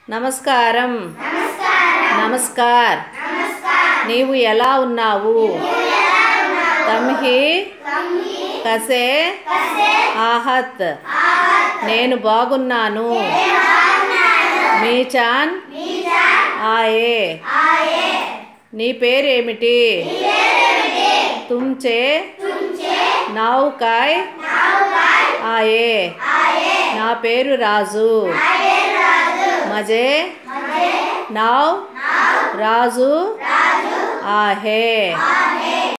నమస్కారం నమస్కార్ నీవు ఎలా ఉన్నావు తమ్హి కసే ఆహత్ నేను బాగున్నాను మీచాన్ ఆయే నీ పేరేమిటి తుమ్చే నావు కాయ్ ఆయే నా పేరు రాజు మజే నావ్ రాజు आहे